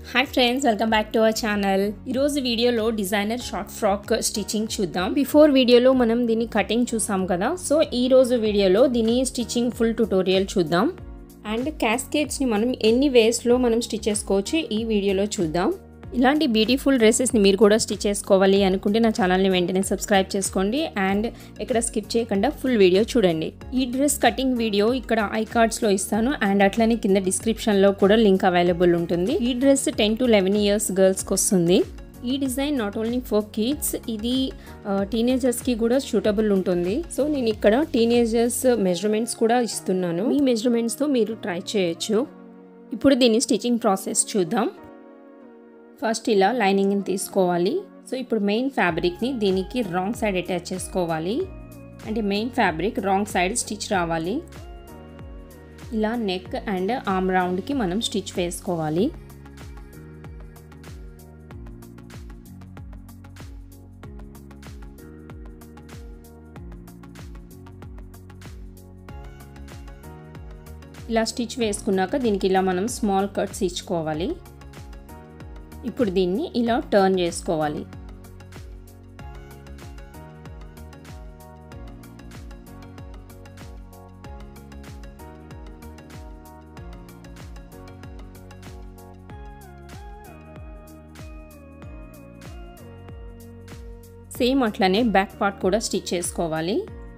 hi friends welcome back to our channel ఈరోజు వీడియోలో designer short frock stitching చూద్దాం before వీడియోలో మనం దీని కటింగ్ చూసాం కదా సో ఈ రోజు వీడియోలో దీని స్టిచ్చింగ్ ఫుల్ ట్యూటోరియల్ చూద్దాం అండ్ క్యాస్కేట్స్ని మనం ఎన్ని వేస్లో మనం స్టిచ్ చేసుకోవచ్చు ఈ వీడియోలో చూద్దాం ఇలాంటి బ్యూటిఫుల్ డ్రెస్సెస్ని మీరు కూడా స్టిచ్ చేసుకోవాలి అనుకుంటే నా ఛానల్ని వెంటనే సబ్స్క్రైబ్ చేసుకోండి అండ్ ఇక్కడ స్కిప్ చేయకుండా ఫుల్ వీడియో చూడండి ఈ డ్రెస్ కటింగ్ వీడియో ఇక్కడ ఐ కార్డ్స్లో ఇస్తాను అండ్ అట్లనే కింద డిస్క్రిప్షన్లో కూడా లింక్ అవైలబుల్ ఉంటుంది ఈ dress ten to eleven years గర్ల్స్కి వస్తుంది ఈ design not only for kids ఇది టీనేజర్స్కి కూడా సూటబుల్ ఉంటుంది సో నేను ఇక్కడ టీనేజర్స్ మెజర్మెంట్స్ కూడా ఇస్తున్నాను ఈ మెజర్మెంట్స్తో మీరు ట్రై చేయొచ్చు ఇప్పుడు దీని స్టిచ్చింగ్ ప్రాసెస్ చూద్దాం ఫస్ట్ ఇలా లైనింగ్ని తీసుకోవాలి సో ఇప్పుడు మెయిన్ ఫ్యాబ్రిక్ని దీనికి రాంగ్ సైడ్ అటాచ్ చేసుకోవాలి అంటే main fabric wrong side stitch రావాలి ఇలా నెక్ అండ్ ఆమ్ రౌండ్కి మనం స్టిచ్ వేసుకోవాలి ఇలా స్టిచ్ వేసుకున్నాక దీనికి ఇలా మనం స్మాల్ కట్స్ ఇచ్చుకోవాలి ఇప్పుడు దీన్ని ఇలా టర్న్ చేసుకోవాలి సేమ్ అట్లనే బ్యాక్ పార్ట్ కూడా స్టిచ్ చేసుకోవాలి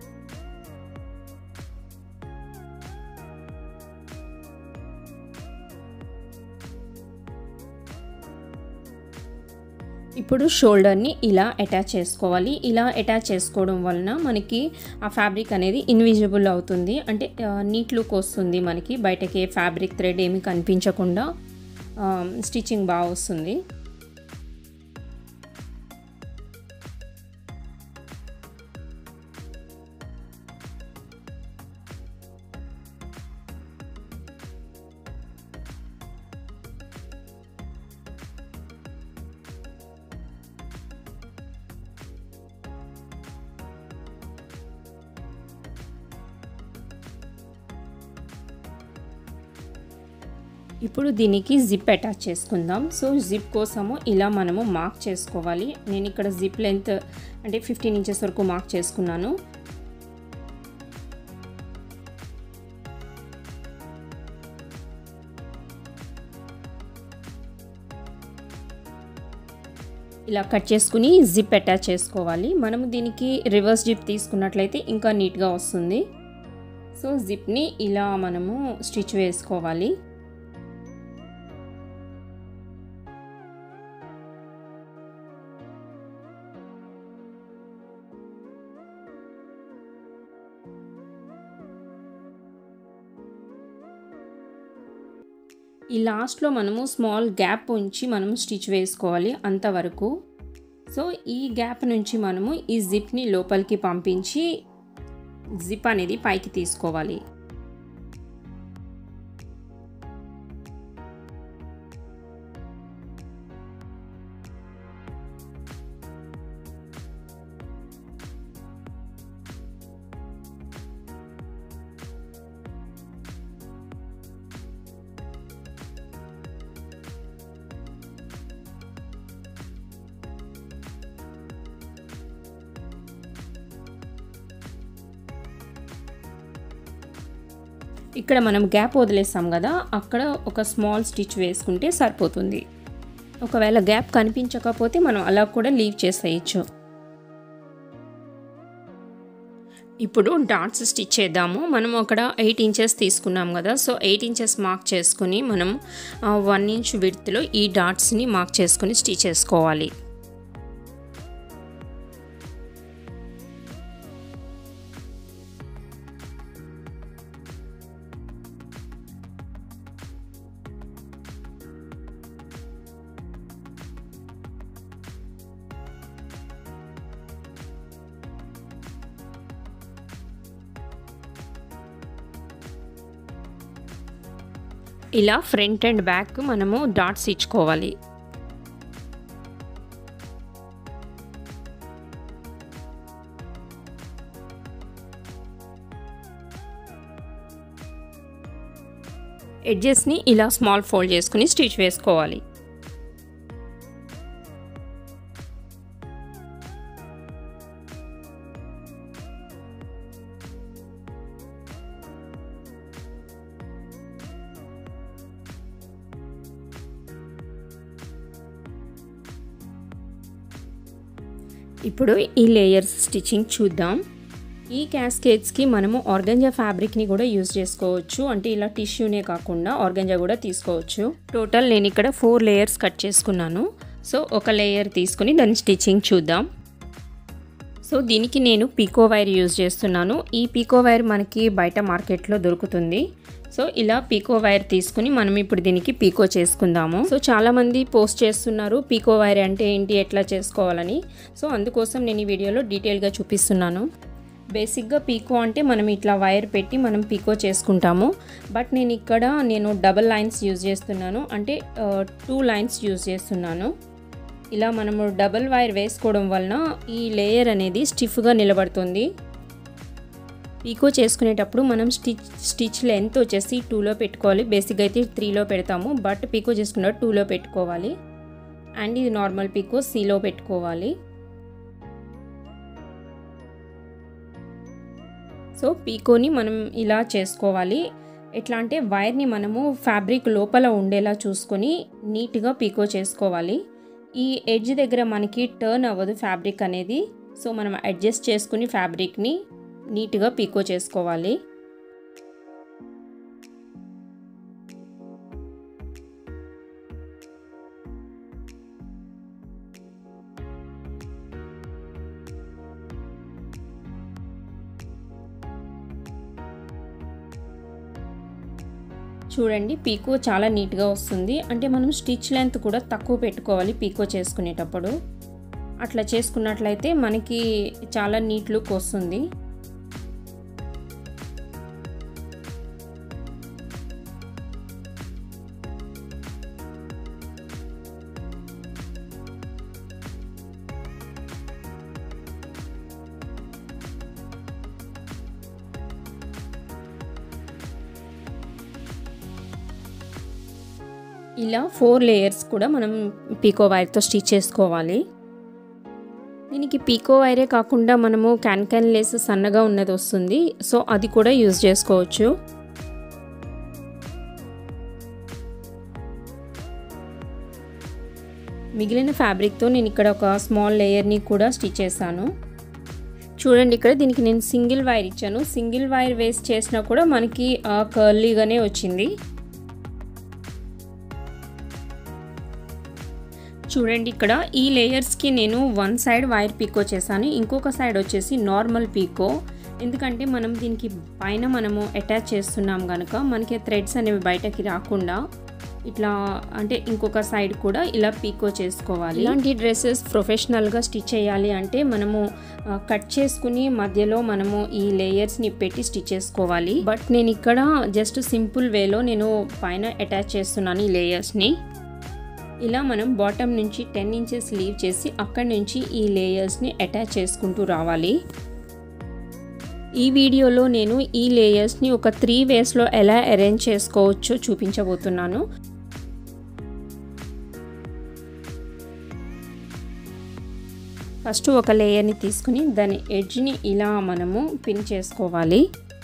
ఇప్పుడు షోల్డర్ని ఇలా అటాచ్ చేసుకోవాలి ఇలా అటాచ్ చేసుకోవడం వలన మనకి ఆ ఫ్యాబ్రిక్ అనేది ఇన్విజిబుల్ అవుతుంది అంటే నీట్ లుక్ వస్తుంది మనకి బయటకి ఫ్యాబ్రిక్ థ్రెడ్ ఏమి కనిపించకుండా స్టిచ్చింగ్ బాగా వస్తుంది ఇప్పుడు దీనికి జిప్ అటాచ్ చేసుకుందాం సో జిప్ కోసము ఇలా మనము మార్క్ చేసుకోవాలి నేను ఇక్కడ జిప్ లెంత్ అంటే ఫిఫ్టీన్ ఇంచెస్ వరకు మార్క్ చేసుకున్నాను ఇలా కట్ చేసుకుని జిప్ అటాచ్ చేసుకోవాలి మనము దీనికి రివర్స్ జిప్ తీసుకున్నట్లయితే ఇంకా నీట్గా వస్తుంది సో జిప్ని ఇలా మనము స్టిచ్ వేసుకోవాలి ఈ లాస్ట్లో మనము స్మాల్ గ్యాప్ ఉంచి మనం స్టిచ్ వేసుకోవాలి అంతవరకు సో ఈ గ్యాప్ నుంచి మనము ఈ జిప్ని లోపలికి పంపించి జిప్ అనేది పైకి తీసుకోవాలి ఇక్కడ మనం గ్యాప్ వదిలేస్తాం కదా అక్కడ ఒక స్మాల్ స్టిచ్ వేసుకుంటే సరిపోతుంది ఒకవేళ గ్యాప్ కనిపించకపోతే మనం అలా కూడా లీవ్ చేసేయచ్చు ఇప్పుడు డాట్స్ స్టిచ్ చేద్దాము మనం అక్కడ ఎయిట్ ఇంచెస్ తీసుకున్నాం కదా సో ఎయిట్ ఇంచెస్ మార్క్ చేసుకుని మనం వన్ ఇంచ్ విడ్త్లో ఈ డాట్స్ని మార్క్ చేసుకుని స్టిచ్ చేసుకోవాలి ఇలా ఫ్రంట్ అండ్ బ్యాక్ మనము డాట్స్ ఇచ్చుకోవాలి ఎడ్జెస్ని ఇలా స్మాల్ ఫోల్డ్ చేసుకుని స్టిచ్ వేసుకోవాలి ఇప్పుడు ఈ లేయర్స్ స్టిచ్చింగ్ చూద్దాం ఈ క్యాస్కేట్స్కి మనము ఆర్గంజా ఫ్యాబ్రిక్ని కూడా యూజ్ చేసుకోవచ్చు అంటే ఇలా టిష్యూనే కాకుండా ఆర్గంజా కూడా తీసుకోవచ్చు టోటల్ నేను ఇక్కడ ఫోర్ లేయర్స్ కట్ చేసుకున్నాను సో ఒక లేయర్ తీసుకుని దాని స్టిచ్చింగ్ చూద్దాం సో దీనికి నేను పీకో వైర్ యూజ్ చేస్తున్నాను ఈ పీకో వైర్ మనకి బయట మార్కెట్లో దొరుకుతుంది సో ఇలా పీకో వైర్ తీసుకుని మనం ఇప్పుడు దీనికి పీకో చేసుకుందాము సో చాలామంది పోస్ట్ చేస్తున్నారు పీకో వైర్ అంటే ఏంటి ఎట్లా చేసుకోవాలని సో అందుకోసం నేను ఈ వీడియోలో డీటెయిల్గా చూపిస్తున్నాను బేసిక్గా పీకో అంటే మనం ఇట్లా వైర్ పెట్టి మనం పీకో చేసుకుంటాము బట్ నేను ఇక్కడ నేను డబల్ లైన్స్ యూజ్ చేస్తున్నాను అంటే టూ లైన్స్ యూజ్ చేస్తున్నాను ఇలా మనము డబల్ వైర్ వేసుకోవడం వలన ఈ లేయర్ అనేది స్టిఫ్గా నిలబడుతుంది పీకో చేసుకునేటప్పుడు మనం స్టిచ్ స్టిచ్ లెంత్ వచ్చేసి టూలో పెట్టుకోవాలి బేసిక్గా అయితే త్రీలో పెడతాము బట్ పీకో చేసుకున్న టూలో పెట్టుకోవాలి అండ్ ఇది నార్మల్ పీకో సీలో పెట్టుకోవాలి సో పీకోని మనం ఇలా చేసుకోవాలి ఎట్లా అంటే వైర్ని మనము ఫ్యాబ్రిక్ లోపల ఉండేలా చూసుకొని నీట్గా పీకో చేసుకోవాలి ఈ ఎడ్జ్ దగ్గర మనకి టర్న్ అవ్వదు ఫ్యాబ్రిక్ అనేది సో మనం అడ్జస్ట్ చేసుకుని ఫ్యాబ్రిక్ని నీట్గా పీకో చేసుకోవాలి చూడండి పీకో చాలా నీట్గా వస్తుంది అంటే మనం స్టిచ్ లెంత్ కూడా తక్కువ పెట్టుకోవాలి పీకో చేసుకునేటప్పుడు అట్లా చేసుకున్నట్లయితే మనకి చాలా నీట్ లుక్ వస్తుంది ఇలా ఫోర్ లేయర్స్ కూడా మనం పీకో వైర్తో స్టిచ్ చేసుకోవాలి దీనికి పీకో వైరే కాకుండా మనము క్యాన్ క్యాన్ లేస్ సన్నగా ఉన్నది వస్తుంది సో అది కూడా యూజ్ చేసుకోవచ్చు మిగిలిన ఫ్యాబ్రిక్తో నేను ఇక్కడ ఒక స్మాల్ లేయర్ని కూడా స్టిచ్ చేశాను చూడండి ఇక్కడ దీనికి నేను సింగిల్ వైర్ ఇచ్చాను సింగిల్ వైర్ వేస్ట్ చేసినా కూడా మనకి కర్లీగానే వచ్చింది చూడండి ఇక్కడ ఈ లేయర్స్కి నేను వన్ సైడ్ వైర్ పీకో చేశాను ఇంకొక సైడ్ వచ్చేసి నార్మల్ పీకో ఎందుకంటే మనం దీనికి పైన మనము అటాచ్ చేస్తున్నాం కనుక మనకి థ్రెడ్స్ అనేవి బయటకి రాకుండా ఇట్లా అంటే ఇంకొక సైడ్ కూడా ఇలా పీకో చేసుకోవాలి ఇలాంటి డ్రెస్సెస్ ప్రొఫెషనల్గా స్టిచ్ చేయాలి అంటే మనము కట్ చేసుకుని మధ్యలో మనము ఈ లేయర్స్ని పెట్టి స్టిచ్ చేసుకోవాలి బట్ నేను ఇక్కడ జస్ట్ సింపుల్ వేలో నేను పైన అటాచ్ చేస్తున్నాను ఈ లేయర్స్ని ఇలా మనం బాటమ్ నుంచి టెన్ ఇంచెస్ లీవ్ చేసి అక్కడి నుంచి ఈ లేయర్స్ని అటాచ్ చేసుకుంటూ రావాలి ఈ వీడియోలో నేను ఈ లేయర్స్ని ఒక త్రీ వేస్లో ఎలా అరేంజ్ చేసుకోవచ్చో చూపించబోతున్నాను ఫస్ట్ ఒక లేయర్ని తీసుకుని దాని ఎడ్జ్ని ఇలా మనము పిన్ చేసుకోవాలి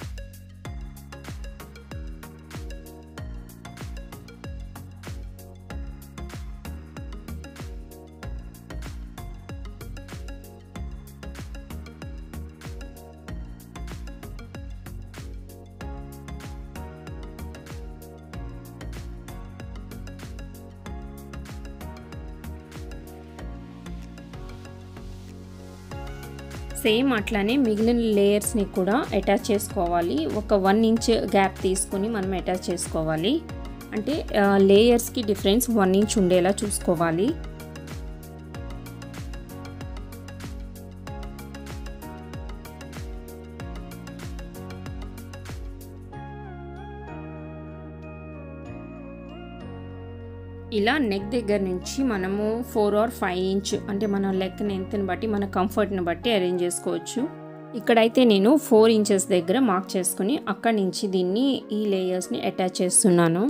సేమ్ అట్లానే మిగిలిన లేయర్స్ని కూడా అటాచ్ చేసుకోవాలి ఒక వన్ ఇంచ్ గ్యాప్ తీసుకుని మనం అటాచ్ చేసుకోవాలి అంటే లేయర్స్కి డిఫరెన్స్ వన్ ఇంచ్ ఉండేలా చూసుకోవాలి ఇలా నెక్ దగ్గర నుంచి మనము ఫోర్ ఆర్ ఫైవ్ ఇంచ్ అంటే మన లెగ్ లెంత్ని బట్టి మన కంఫర్ట్ని బట్టి అరేంజ్ చేసుకోవచ్చు ఇక్కడైతే నేను ఫోర్ ఇంచెస్ దగ్గర మార్క్ చేసుకుని అక్కడి నుంచి దీన్ని ఈ లేయర్స్ని అటాచ్ చేస్తున్నాను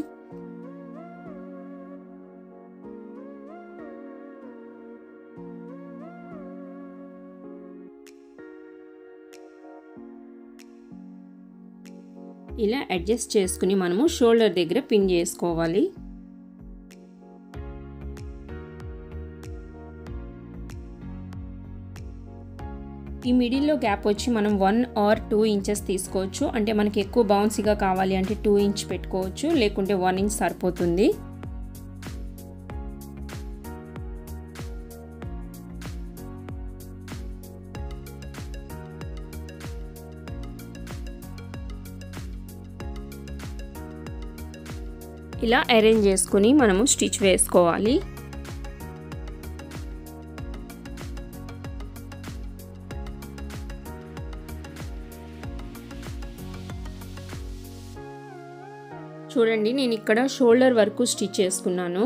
ఇలా అడ్జస్ట్ చేసుకుని మనము షోల్డర్ దగ్గర పిన్ చేసుకోవాలి ఈ మిడిల్లో గ్యాప్ వచ్చి మనం వన్ ఆర్ టూ ఇంచెస్ తీసుకోవచ్చు అంటే మనకి ఎక్కువ బౌన్సీగా కావాలి అంటే టూ ఇంచ్ పెట్టుకోవచ్చు లేకుంటే వన్ ఇంచ్ సరిపోతుంది ఇలా అరేంజ్ చేసుకుని మనము స్టిచ్ వేసుకోవాలి చూడండి నేను ఇక్కడ షోల్డర్ వరకు స్టిచ్ చేసుకున్నాను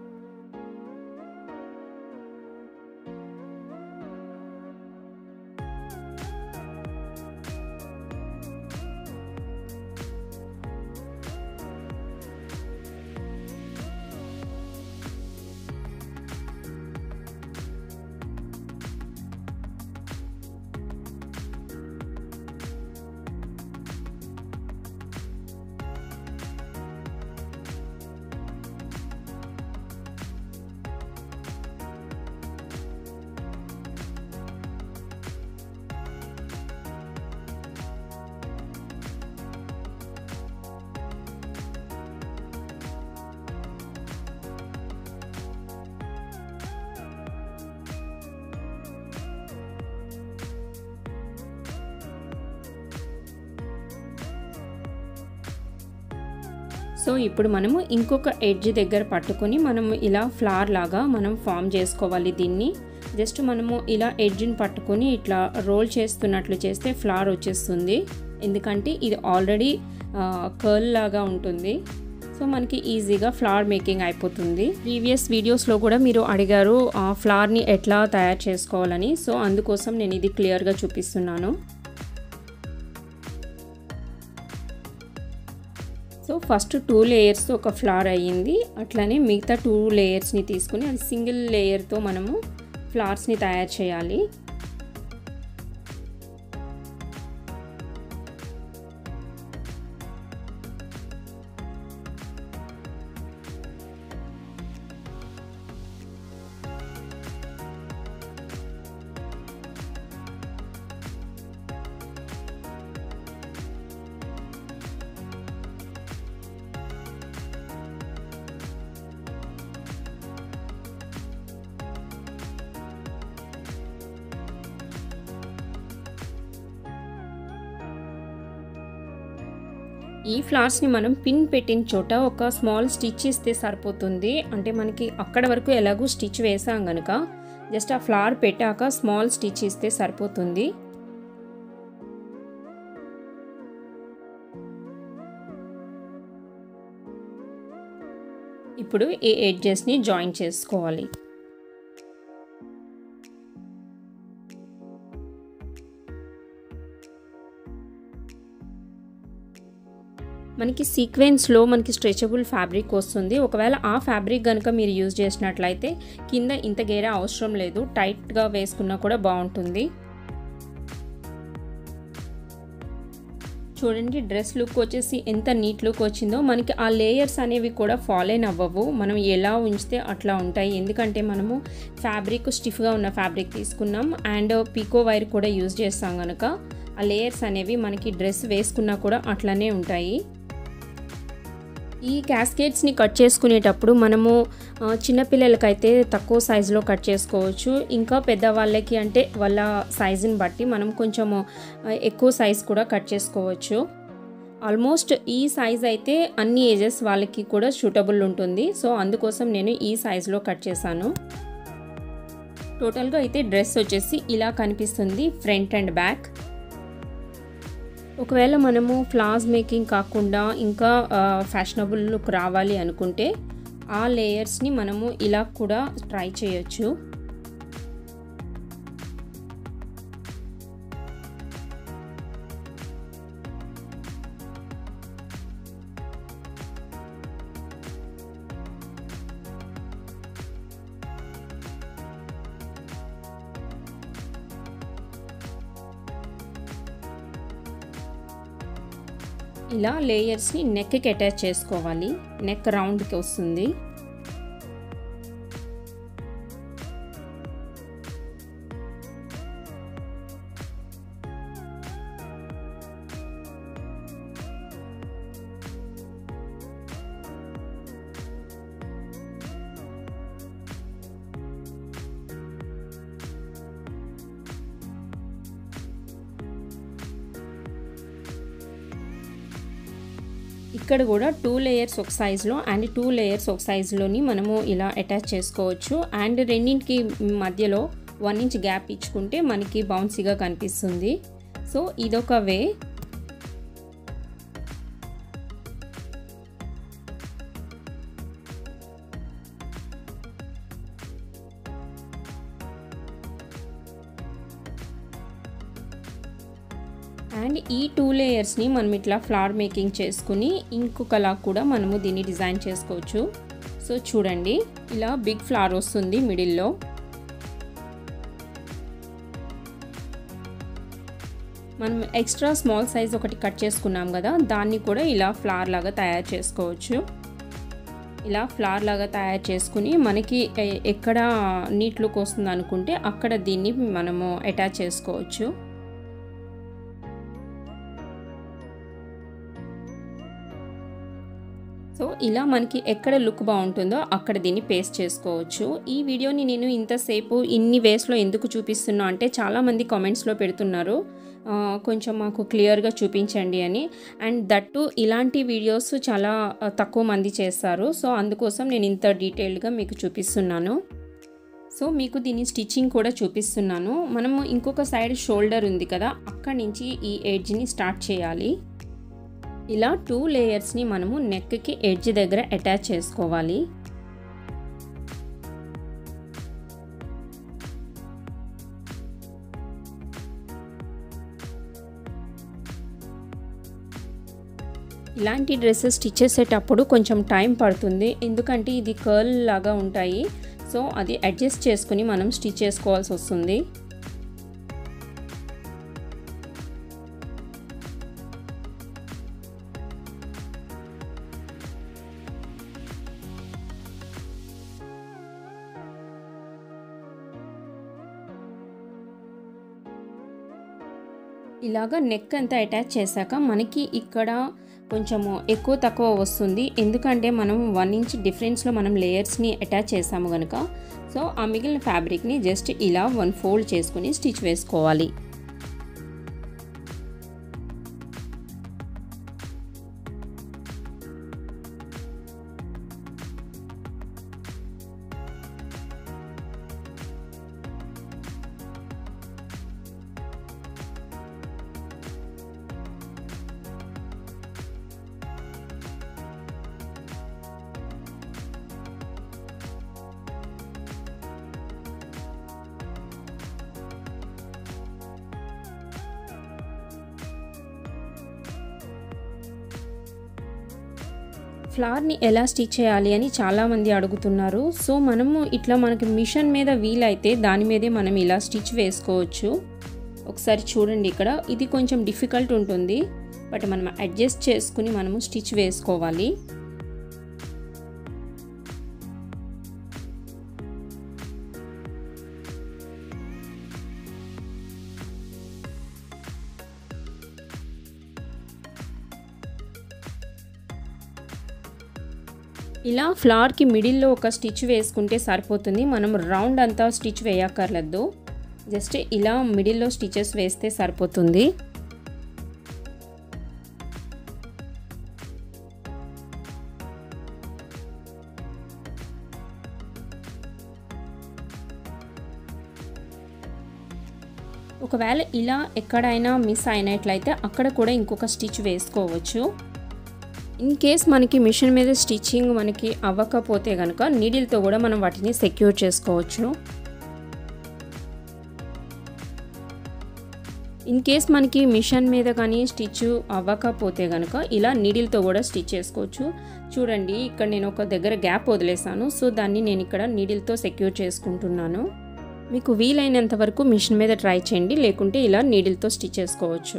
సో ఇప్పుడు మనము ఇంకొక ఎడ్జ్ దగ్గర పట్టుకొని మనం ఇలా ఫ్లవర్ లాగా మనం ఫామ్ చేసుకోవాలి దీన్ని జస్ట్ మనము ఇలా ఎడ్జ్ని పట్టుకొని ఇట్లా రోల్ చేస్తున్నట్లు చేస్తే ఫ్లవర్ వచ్చేస్తుంది ఎందుకంటే ఇది ఆల్రెడీ కర్ల్ లాగా ఉంటుంది సో మనకి ఈజీగా ఫ్లవర్ మేకింగ్ అయిపోతుంది ప్రీవియస్ వీడియోస్లో కూడా మీరు అడిగారు ఆ ఫ్లవర్ని ఎట్లా తయారు చేసుకోవాలని సో అందుకోసం నేను ఇది క్లియర్గా చూపిస్తున్నాను సో ఫస్ట్ టూ లేయర్స్తో ఒక ఫ్లవర్ అయ్యింది అట్లనే మిగతా టూ లేయర్స్ని తీసుకుని అది సింగిల్ లేయర్తో మనము ఫ్లవర్స్ని తయారు చేయాలి ఈ ఫ్లవర్స్ని మనం పిన్ పెట్టిన చోట ఒక స్మాల్ స్టిచ్ ఇస్తే సరిపోతుంది అంటే మనకి అక్కడ వరకు ఎలాగూ స్టిచ్ వేసాం కనుక జస్ట్ ఆ ఫ్లవర్ పెట్టాక స్మాల్ స్టిచ్ ఇస్తే సరిపోతుంది ఇప్పుడు ఈ ఎడ్జెస్ని జాయిన్ చేసుకోవాలి మనకి సీక్వెన్స్లో మనకి స్ట్రెచబుల్ ఫ్యాబ్రిక్ వస్తుంది ఒకవేళ ఆ ఫ్యాబ్రిక్ కనుక మీరు యూజ్ చేసినట్లయితే కింద ఇంత గేర అవసరం లేదు టైట్గా వేసుకున్నా కూడా బాగుంటుంది చూడండి డ్రెస్ లుక్ వచ్చేసి ఎంత నీట్ లుక్ వచ్చిందో మనకి ఆ లేయర్స్ అనేవి కూడా ఫాలోన్ అవ్వవు మనం ఎలా ఉంచితే అట్లా ఉంటాయి ఎందుకంటే మనము ఫ్యాబ్రిక్ స్టిఫ్గా ఉన్న ఫ్యాబ్రిక్ తీసుకున్నాం అండ్ పీకో వైర్ కూడా యూజ్ చేస్తాం కనుక ఆ లేయర్స్ అనేవి మనకి డ్రెస్ వేసుకున్నా కూడా అట్లానే ఉంటాయి ఈ క్యాస్కేట్స్ని కట్ చేసుకునేటప్పుడు మనము చిన్నపిల్లలకైతే తక్కువ సైజులో కట్ చేసుకోవచ్చు ఇంకా పెద్దవాళ్ళకి అంటే వాళ్ళ సైజుని బట్టి మనం కొంచెము ఎక్కువ సైజ్ కూడా కట్ చేసుకోవచ్చు ఆల్మోస్ట్ ఈ సైజ్ అయితే అన్ని ఏజెస్ వాళ్ళకి కూడా సూటబుల్ ఉంటుంది సో అందుకోసం నేను ఈ సైజులో కట్ చేశాను టోటల్గా అయితే డ్రెస్ వచ్చేసి ఇలా కనిపిస్తుంది ఫ్రంట్ అండ్ బ్యాక్ ఒకవేళ మనము ఫ్లాస్ మేకింగ్ కాకుండా ఇంకా ఫ్యాషనబుల్ లుక్ రావాలి అనుకుంటే ఆ లేయర్స్ని మనము ఇలా కూడా ట్రై చేయొచ్చు ఇలా లేయర్స్ని నెక్కి అటాచ్ చేసుకోవాలి నెక్ రౌండ్కి వస్తుంది ఇక్కడ కూడా టూ లేయర్స్ ఒక సైజులో అండ్ టూ లేయర్స్ ఒక సైజులోని మనము ఇలా అటాచ్ చేసుకోవచ్చు అండ్ రెండింటికి మధ్యలో వన్ ఇంచ్ గ్యాప్ ఇచ్చుకుంటే మనకి బౌన్సీగా కనిపిస్తుంది సో ఇదొక వే అండ్ ఈ టూ లేయర్స్ని మనం ఇట్లా ఫ్లవర్ మేకింగ్ చేసుకుని ఇంకొకలా కూడా మనము దీన్ని డిజైన్ చేసుకోవచ్చు సో చూడండి ఇలా బిగ్ ఫ్లవర్ వస్తుంది మిడిల్లో మనం ఎక్స్ట్రా స్మాల్ సైజ్ ఒకటి కట్ చేసుకున్నాం కదా దాన్ని కూడా ఇలా ఫ్లవర్ లాగా తయారు చేసుకోవచ్చు ఇలా ఫ్లవర్ లాగా తయారు చేసుకుని మనకి ఎక్కడ నీట్ లుక్ వస్తుంది అనుకుంటే అక్కడ దీన్ని మనము అటాచ్ చేసుకోవచ్చు సో ఇలా మనకి ఎక్కడ లుక్ బాగుంటుందో అక్కడ దీన్ని పేస్ట్ చేసుకోవచ్చు ఈ వీడియోని నేను ఇంతసేపు ఇన్ని వేస్లో ఎందుకు చూపిస్తున్నా అంటే చాలామంది కామెంట్స్లో పెడుతున్నారు కొంచెం మాకు క్లియర్గా చూపించండి అని అండ్ దట్టు ఇలాంటి వీడియోస్ చాలా తక్కువ మంది చేస్తారు సో అందుకోసం నేను ఇంత డీటెయిల్డ్గా మీకు చూపిస్తున్నాను సో మీకు దీని స్టిచ్చింగ్ కూడా చూపిస్తున్నాను మనము ఇంకొక సైడ్ షోల్డర్ ఉంది కదా అక్కడి నుంచి ఈ ఎడ్జ్ని స్టార్ట్ చేయాలి ఇలా టూ లేయర్స్ని మనము నెక్కి ఎడ్జ్ దగ్గర అటాచ్ చేసుకోవాలి ఇలాంటి డ్రెస్సెస్ స్టిచ్ చేసేటప్పుడు కొంచెం టైం పడుతుంది ఎందుకంటే ఇది కర్ల్ లాగా ఉంటాయి సో అది అడ్జస్ట్ చేసుకుని మనం స్టిచ్ చేసుకోవాల్సి వస్తుంది ఇలాగ నెక్ అంతా అటాచ్ చేశాక మనకి ఇక్కడ కొంచెము ఎక్కువ తక్కువ వస్తుంది ఎందుకంటే మనం వన్ ఇంచ్ డిఫరెన్స్లో మనం లేయర్స్ని అటాచ్ చేసాము కనుక సో ఆ మిగిలిన ఫ్యాబ్రిక్ని జస్ట్ ఇలా వన్ ఫోల్డ్ చేసుకుని స్టిచ్ వేసుకోవాలి ఫ్లవర్ని ఎలా స్టిచ్ చేయాలి అని చాలామంది అడుగుతున్నారు సో మనము ఇట్లా మనకి మిషన్ మీద వీలైతే దాని మీదే మనం ఇలా స్టిచ్ వేసుకోవచ్చు ఒకసారి చూడండి ఇక్కడ ఇది కొంచెం డిఫికల్ట్ ఉంటుంది బట్ మనం అడ్జస్ట్ చేసుకుని మనము స్టిచ్ వేసుకోవాలి ఇలా ఫ్లవర్కి మిడిల్లో ఒక స్టిచ్ వేసుకుంటే సరిపోతుంది మనం రౌండ్ అంతా స్టిచ్ వేయక్కర్లేదు జస్ట్ ఇలా మిడిల్లో స్టిచెస్ వేస్తే సరిపోతుంది ఒకవేళ ఇలా ఎక్కడైనా మిస్ అయినట్లయితే అక్కడ కూడా ఇంకొక స్టిచ్ వేసుకోవచ్చు ఇన్ కేస్ మనకి మిషన్ మీద స్టిచ్చింగ్ మనకి అవ్వకపోతే కనుక నీడిల్తో కూడా మనం వాటిని సెక్యూర్ చేసుకోవచ్చు ఇన్ కేస్ మనకి మిషన్ మీద కానీ స్టిచ్ అవ్వకపోతే కనుక ఇలా నీడిల్తో కూడా స్టిచ్ చేసుకోవచ్చు చూడండి ఇక్కడ నేను ఒక దగ్గర గ్యాప్ వదిలేసాను సో దాన్ని నేను ఇక్కడ నీడిల్తో సెక్యూర్ చేసుకుంటున్నాను మీకు వీలైనంత వరకు మిషన్ మీద ట్రై చేయండి లేకుంటే ఇలా నీడిల్తో స్టిచ్ చేసుకోవచ్చు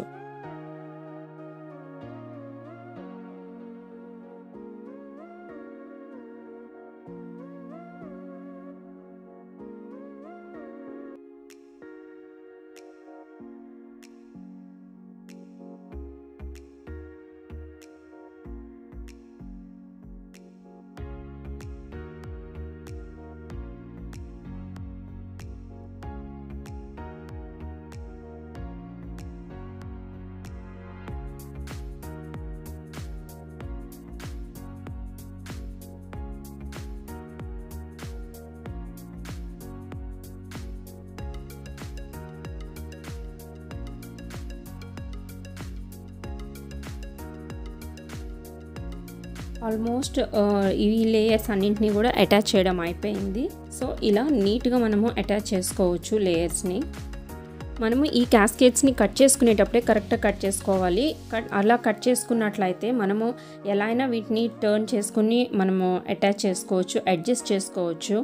ఆల్మోస్ట్ ఈ లేయర్స్ అన్నింటినీ కూడా అటాచ్ చేయడం అయిపోయింది సో ఇలా నీట్గా మనము అటాచ్ చేసుకోవచ్చు లేయర్స్ని మనము ఈ క్యాస్కేట్స్ని కట్ చేసుకునేటప్పుడే కరెక్ట్గా కట్ చేసుకోవాలి కట్ అలా కట్ చేసుకున్నట్లయితే మనము ఎలా అయినా వీటిని టర్న్ చేసుకుని మనము అటాచ్ చేసుకోవచ్చు అడ్జస్ట్ చేసుకోవచ్చు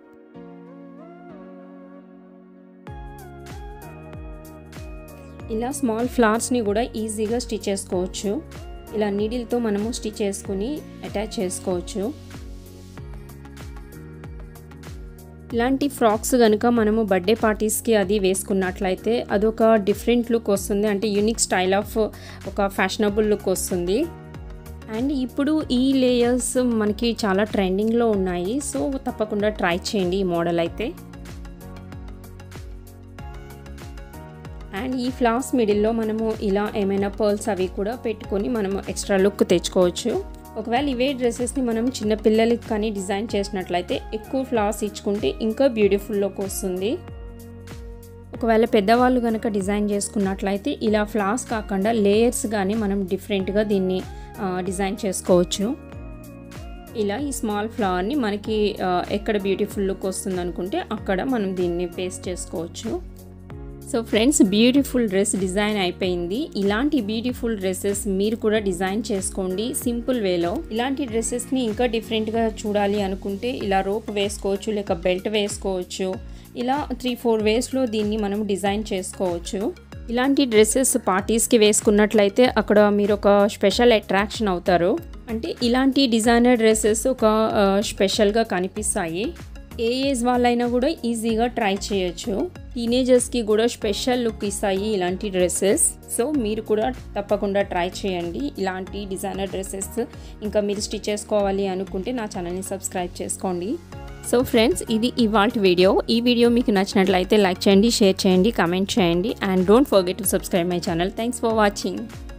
ఇలా స్మాల్ ఫ్లవర్స్ని కూడా ఈజీగా స్టిచ్ చేసుకోవచ్చు ఇలా నీడిల్తో మనము స్టిచ్ చేసుకుని అటాచ్ చేసుకోవచ్చు ఇలాంటి ఫ్రాక్స్ కనుక మనము బర్త్డే పార్టీస్కి అది వేసుకున్నట్లయితే అదొక డిఫరెంట్ లుక్ వస్తుంది అంటే యూనిక్ స్టైల్ ఆఫ్ ఒక ఫ్యాషనబుల్ లుక్ వస్తుంది అండ్ ఇప్పుడు ఈ లేయర్స్ మనకి చాలా ట్రెండింగ్లో ఉన్నాయి సో తప్పకుండా ట్రై చేయండి ఈ మోడల్ అయితే అండ్ ఈ ఫ్లాస్ మిడిల్లో మనము ఇలా ఏమైనా పర్ల్స్ అవి కూడా పెట్టుకొని మనము ఎక్స్ట్రా లుక్ తెచ్చుకోవచ్చు ఒకవేళ ఇవే డ్రెస్సెస్ని మనం చిన్న పిల్లలకి కానీ డిజైన్ చేసినట్లయితే ఎక్కువ ఫ్లాస్ ఇచ్చుకుంటే ఇంకా బ్యూటిఫుల్ లుక్ వస్తుంది ఒకవేళ పెద్దవాళ్ళు కనుక డిజైన్ చేసుకున్నట్లయితే ఇలా ఫ్లాస్ కాకుండా లేయర్స్ కానీ మనం డిఫరెంట్గా దీన్ని డిజైన్ చేసుకోవచ్చు ఇలా ఈ స్మాల్ ఫ్లవర్ని మనకి ఎక్కడ బ్యూటిఫుల్ లుక్ వస్తుంది అనుకుంటే అక్కడ మనం దీన్ని పేస్ట్ చేసుకోవచ్చు so friends beautiful dress design అయిపోయింది ఇలాంటి బ్యూటిఫుల్ డ్రెస్సెస్ మీరు కూడా డిజైన్ చేసుకోండి సింపుల్ వేలో ఇలాంటి డ్రెస్సెస్ని ఇంకా డిఫరెంట్గా చూడాలి అనుకుంటే ఇలా రోప్ వేసుకోవచ్చు లేక బెల్ట్ వేసుకోవచ్చు ఇలా త్రీ ఫోర్ వేస్లో దీన్ని మనం డిజైన్ చేసుకోవచ్చు ఇలాంటి డ్రెస్సెస్ పార్టీస్కి వేసుకున్నట్లయితే అక్కడ మీరు ఒక స్పెషల్ అట్రాక్షన్ అవుతారు అంటే ఇలాంటి డిజైనర్ డ్రెస్సెస్ ఒక స్పెషల్గా కనిపిస్తాయి ఏ ఏజ్ వాళ్ళైనా కూడా ఈజీగా ట్రై చేయొచ్చు టీనేజర్స్కి కూడా స్పెషల్ లుక్ ఇస్తాయి ఇలాంటి డ్రెస్సెస్ సో మీరు కూడా తప్పకుండా ట్రై చేయండి ఇలాంటి డిజైనర్ డ్రెస్సెస్ ఇంకా మీరు స్టిచ్ చేసుకోవాలి అనుకుంటే నా ఛానల్ని సబ్స్క్రైబ్ చేసుకోండి సో ఫ్రెండ్స్ ఇది ఇవాల్ట్ వీడియో ఈ వీడియో మీకు నచ్చినట్లయితే లైక్ చేయండి షేర్ చేయండి కమెంట్ చేయండి and don't forget to subscribe my channel thanks for watching